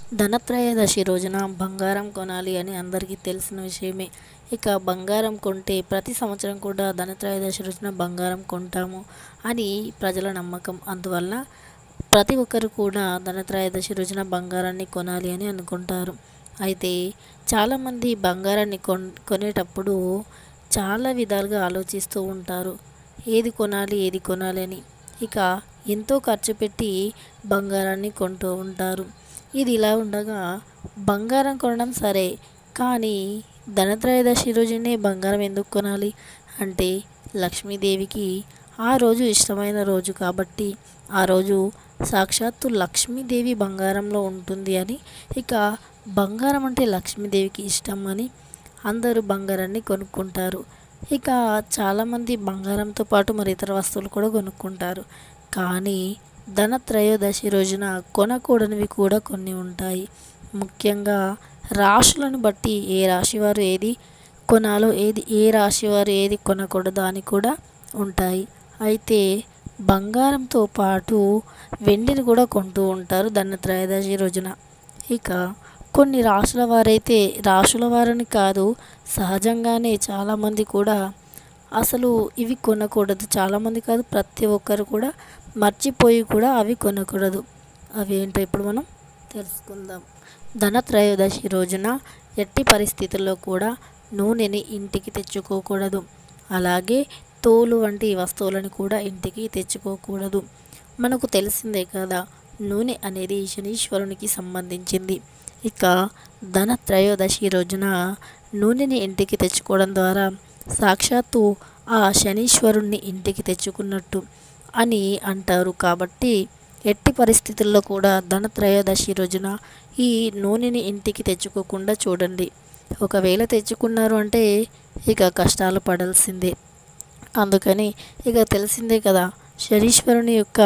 ధనత్రయోదశి రోజున బంగారం కొనాలి అని అందరికీ తెలిసిన విషయమే ఇక బంగారం కొంటే ప్రతి సంవత్సరం కూడా ధనత్రయోదశి రోజున బంగారం కొంటాము అని ప్రజల నమ్మకం అందువల్ల ప్రతి ఒక్కరు కూడా ధనత్రయోదశి రోజున బంగారాన్ని కొనాలి అని అనుకుంటారు అయితే చాలామంది బంగారాన్ని కొన్ కొనేటప్పుడు చాలా విధాలుగా ఆలోచిస్తూ ఉంటారు ఏది కొనాలి ఏది కొనాలి అని ఇక ఎంతో ఖర్చు పెట్టి బంగారాన్ని కొంటూ ఉంటారు ఇది ఇలా ఉండగా బంగారం కొనడం సరే కానీ ధనత్రయోదశి రోజునే బంగారం ఎందుకు కొనాలి అంటే లక్ష్మీదేవికి ఆ రోజు ఇష్టమైన రోజు కాబట్టి ఆ రోజు సాక్షాత్తు లక్ష్మీదేవి బంగారంలో ఉంటుంది అని ఇక బంగారం అంటే లక్ష్మీదేవికి ఇష్టం అని అందరూ బంగారాన్ని కొనుక్కుంటారు ఇక చాలామంది బంగారంతో పాటు మరి ఇతర వస్తువులు కూడా కొనుక్కుంటారు కానీ ధనత్రయోదశి రోజున కొనకూడనివి కూడా కొన్ని ఉంటాయి ముఖ్యంగా రాశులను బట్టి ఏ రాశి వారు ఏది కొనాలో ఏది ఏ రాశి వారు ఏది కొనకూడదో అని కూడా ఉంటాయి అయితే బంగారంతో పాటు వెండిని కూడా కొంటూ ఉంటారు ధనత్రయోదశి రోజున ఇక కొన్ని రాశుల వారైతే రాశుల వారని కాదు సహజంగానే చాలామంది కూడా అసలు ఇవి కొనకూడదు చాలామంది కాదు ప్రతి ఒక్కరు కూడా మర్చిపోయి కూడా అవి కొనకూడదు అవి ఏంటో ఇప్పుడు మనం తెలుసుకుందాం ధనత్రయోదశి రోజున ఎట్టి పరిస్థితుల్లో కూడా నూనెని ఇంటికి తెచ్చుకోకూడదు అలాగే తోలు వంటి వస్తువులను కూడా ఇంటికి తెచ్చుకోకూడదు మనకు తెలిసిందే కదా నూనె అనేది శనీశ్వరునికి సంబంధించింది ఇక ధన త్రయోదశి రోజున నూనెని ఇంటికి తెచ్చుకోవడం ద్వారా సాక్షాత్తు ఆ శనీశ్వరుణ్ణి ఇంటికి తెచ్చుకున్నట్టు అని అంటారు కాబట్టి ఎట్టి పరిస్థితుల్లో కూడా ధన త్రయోదశి రోజున ఈ నూనెని ఇంటికి తెచ్చుకోకుండా చూడండి ఒకవేళ తెచ్చుకున్నారు అంటే ఇక కష్టాలు పడాల్సిందే అందుకని ఇక తెలిసిందే కదా శనీశ్వరుని యొక్క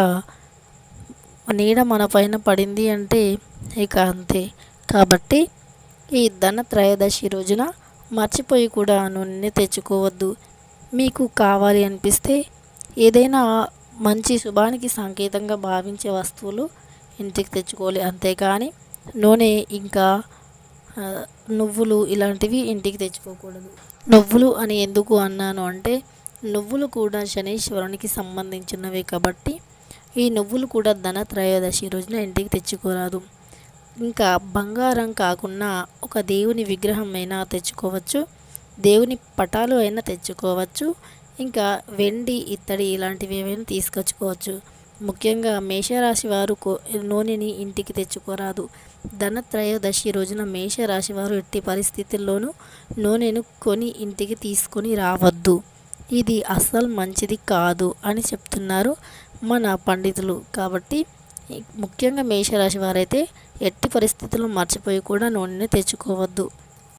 నీడ మన పైన పడింది అంటే ఇక అంతే కాబట్టి ఈ ధన త్రయోదశి రోజున మర్చిపోయి కూడా నూనె తెచ్చుకోవద్దు మీకు కావాలి అనిపిస్తే ఏదైనా మంచి శుభానికి సంకేతంగా భావించే వస్తువులు ఇంటికి తెచ్చుకోవాలి అంతేకాని నూనె ఇంకా ఆ, నువ్వులు ఇలాంటివి ఇంటికి తెచ్చుకోకూడదు నువ్వులు అని ఎందుకు అన్నాను అంటే నువ్వులు కూడా శనీశ్వరునికి సంబంధించినవే కాబట్టి ఈ నువ్వులు కూడా ధన త్రయోదశి రోజున ఇంటికి తెచ్చుకోరాదు ఇంకా బంగారం కాకుండా ఒక దేవుని విగ్రహం అయినా తెచ్చుకోవచ్చు దేవుని పటాలు అయినా తెచ్చుకోవచ్చు ఇంకా వెండి ఇత్తడి ఇలాంటివి ఏవైనా తీసుకొచ్చుకోవచ్చు ముఖ్యంగా మేషరాశి వారు కో- నూనెని ఇంటికి తెచ్చుకోరాదు ధనత్రయోదశి రోజున మేషరాశి వారు ఎట్టి పరిస్థితుల్లోనూ నూనెను కొని ఇంటికి తీసుకొని రావద్దు ఇది అస్సలు మంచిది కాదు అని చెప్తున్నారు మన పండితులు కాబట్టి ముఖ్యంగా మేషరాశి వారైతే ఎట్టి పరిస్థితుల్లో మర్చిపోయి కూడా నూనెని తెచ్చుకోవద్దు